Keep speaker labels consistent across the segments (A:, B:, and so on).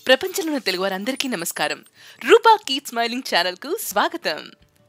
A: ప్రపంచంలో ఉన్న తెలుగు వారందరికీ నమస్కారం రూపా కీప్ స్మైలింగ్ ఛానల్కు స్వాగతం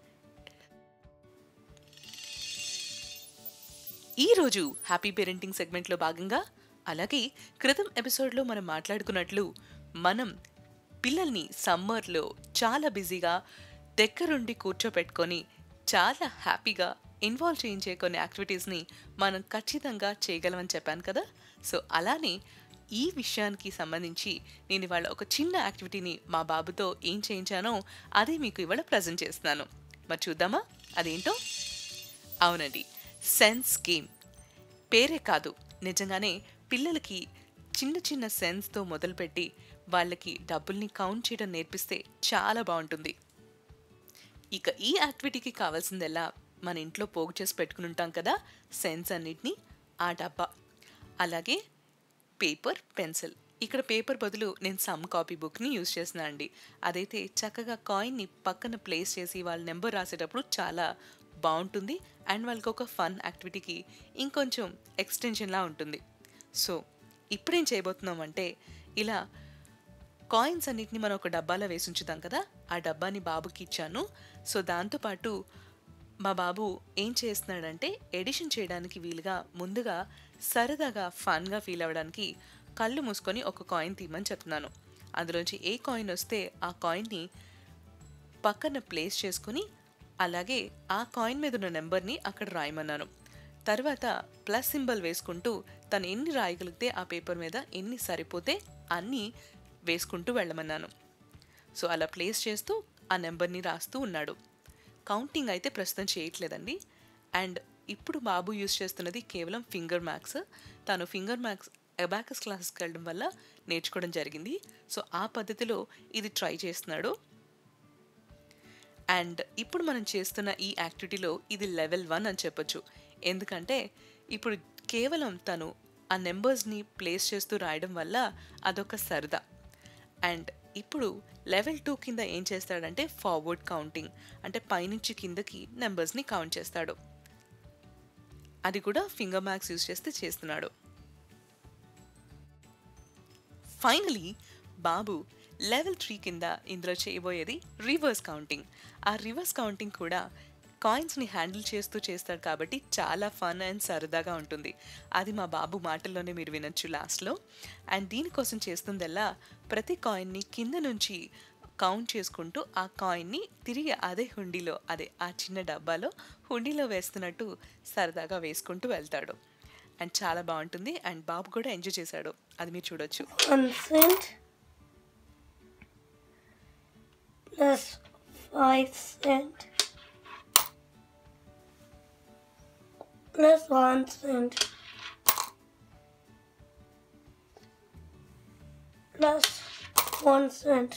A: ఈరోజు హ్యాపీ పేరెంటింగ్ సెగ్మెంట్లో భాగంగా అలాగే క్రితం ఎపిసోడ్లో మనం మాట్లాడుకున్నట్లు మనం పిల్లల్ని సమ్మర్లో చాలా బిజీగా దగ్గరుండి కూర్చోపెట్టుకొని చాలా హ్యాపీగా ఇన్వాల్వ్ చేయించే కొన్ని యాక్టివిటీస్ని మనం ఖచ్చితంగా చేయగలమని చెప్పాను కదా సో అలానే ఈ విషయానికి సంబంధించి నేను ఇవాళ ఒక చిన్న యాక్టివిటీని మా బాబుతో ఏం చేయించానో అదే మీకు ఇవాళ ప్రజెంట్ చేస్తున్నాను మరి చూద్దామా అదేంటో అవునండి సెన్స్ గేమ్ పేరే కాదు నిజంగానే పిల్లలకి చిన్న చిన్న సెన్స్తో మొదలుపెట్టి వాళ్ళకి డబ్బుల్ని కౌంట్ చేయడం నేర్పిస్తే చాలా బాగుంటుంది ఇక ఈ యాక్టివిటీకి కావాల్సిందెల్లా మన ఇంట్లో పోగు చేసి పెట్టుకుని ఉంటాం కదా సెన్స్ అన్నిటినీ ఆ డబ్బా అలాగే పేపర్ పెన్సిల్ ఇక్కడ పేపర్ బదులు నేను సమ్ కాపీ బుక్ని యూజ్ చేసిన అండి అదైతే చక్కగా కాయిన్ని పక్కన ప్లేస్ చేసి వాళ్ళ నెంబర్ రాసేటప్పుడు చాలా బాగుంటుంది అండ్ వాళ్ళకి ఒక ఫన్ యాక్టివిటీకి ఇంకొంచెం ఎక్స్టెన్షన్లా ఉంటుంది సో ఇప్పుడేం చేయబోతున్నామంటే ఇలా కాయిన్స్ అన్నిటిని మనం ఒక డబ్బాలో వేసి ఉంచుతాం కదా ఆ డబ్బాని బాబుకి ఇచ్చాను సో దాంతోపాటు మా బాబు ఏం చేస్తున్నాడంటే ఎడిషన్ చేయడానికి వీలుగా ముందుగా సరదాగా ఫన్గా ఫీల్ అవ్వడానికి కళ్ళు మూసుకొని ఒక కాయిన్ తీయమని చెప్తున్నాను అందులోంచి ఏ కాయిన్ వస్తే ఆ కాయిన్ని పక్కన ప్లేస్ చేసుకుని అలాగే ఆ కాయిన్ మీద ఉన్న నెంబర్ని అక్కడ రాయమన్నాను తర్వాత ప్లస్ సింబల్ వేసుకుంటూ తను ఎన్ని రాయగలిగితే ఆ పేపర్ మీద ఎన్ని సరిపోతే అన్నీ వేసుకుంటూ వెళ్ళమన్నాను సో అలా ప్లేస్ చేస్తూ ఆ నెంబర్ని రాస్తూ ఉన్నాడు కౌంటింగ్ అయితే ప్రస్తుతం చేయట్లేదండి అండ్ ఇప్పుడు బాబు యూస్ చేస్తున్నది కేవలం ఫింగర్ మ్యాక్స్ తను ఫింగర్ మ్యాక్స్ అబాకస్ క్లాసెస్కి వెళ్ళడం వల్ల నేర్చుకోవడం జరిగింది సో ఆ పద్ధతిలో ఇది ట్రై చేస్తున్నాడు అండ్ ఇప్పుడు మనం చేస్తున్న ఈ యాక్టివిటీలో ఇది లెవెల్ వన్ అని చెప్పొచ్చు ఎందుకంటే ఇప్పుడు కేవలం తను ఆ నెంబర్స్ని ప్లేస్ చేస్తూ రాయడం వల్ల అదొక సరదా అండ్ ఇప్పుడు లెవెల్ టూ కింద ఏం చేస్తాడంటే ఫార్వర్డ్ కౌంటింగ్ అంటే పైనుంచి కిందకి నెంబర్స్ని కౌంట్ చేస్తాడు అది కూడా ఫింగర్ మ్యాక్స్ యూజ్ చేస్తే చేస్తున్నాడు ఫైనలీ బాబు లెవెల్ త్రీ కింద ఇందులో చేయబోయేది రివర్స్ కౌంటింగ్ ఆ రివర్స్ కౌంటింగ్ కూడా కాయిన్స్ని హ్యాండిల్ చేస్తూ చేస్తాడు కాబట్టి చాలా ఫన్ అండ్ సరదాగా ఉంటుంది అది మా బాబు మాటల్లోనే మీరు వినొచ్చు లాస్ట్లో అండ్ దీనికోసం చేస్తుందల్లా ప్రతి కాయిన్ని కింద నుంచి కౌంట్ చేసుకుంటూ ఆ కాయిన్ని తిరిగి అదే హుండీలో అదే ఆ చిన్న డబ్బాలో హుండీలో వేస్తున్నట్టు సరదాగా వేసుకుంటూ వెళ్తాడు అండ్ చాలా బాగుంటుంది అండ్ బాబు కూడా ఎంజాయ్ చేశాడు అది మీరు చూడొచ్చు
B: one cent plus five cent plus one cent plus one cent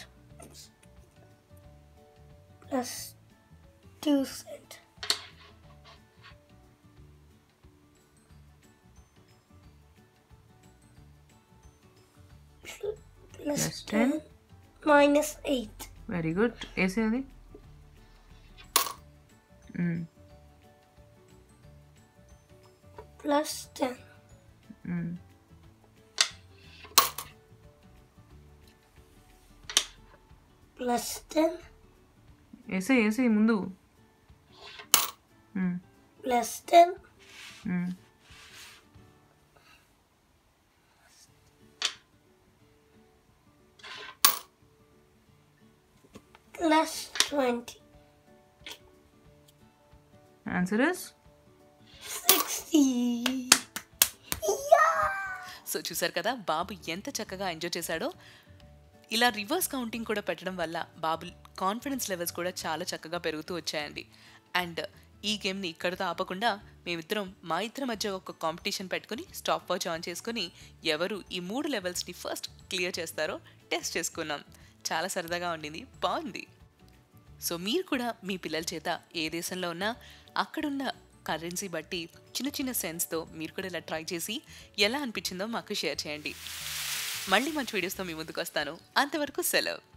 B: plus two cent plus
C: Plus
B: 10
C: 10.
B: minus 8
C: very good వేసే అది మ్మ్.
B: plus 10
C: మ్మ్.
B: plus 10
C: వేసే వేసే ముందు మ్మ్.
B: plus 10
C: మ్మ్.
B: plus 20
C: ఆన్సర్ ఇస్
B: 60
A: సో చూసారు కదా బాబు ఎంత చక్కగా ఎంజాయ్ చేశాడో ఇలా రివర్స్ కౌంటింగ్ కూడా పెట్టడం వల్ల బాబు కాన్ఫిడెన్స్ లెవెల్స్ కూడా చాలా చక్కగా పెరుగుతూ వచ్చాయండి అండ్ ఈ గేమ్ని ఇక్కడితో ఆపకుండా మేమిద్దరం మా ఇద్దరి మధ్య ఒక కాంపిటీషన్ పెట్టుకుని స్టాప్ వాచ్ ఆన్ చేసుకుని ఎవరు ఈ మూడు లెవెల్స్ని ఫస్ట్ క్లియర్ చేస్తారో టెస్ట్ చేసుకున్నాం చాలా సరదాగా ఉండింది బాగుంది సో మీరు కూడా మీ పిల్లల చేత ఏ దేశంలో ఉన్నా అక్కడున్న కరెన్సీ బట్టి చిన్న చిన్న సెన్స్తో మీరు కూడా ఇలా ట్రై చేసి ఎలా అనిపించిందో మాకు షేర్ చేయండి మళ్ళీ మంచి వీడియోస్తో మీ ముందుకు వస్తాను అంతవరకు సెలవు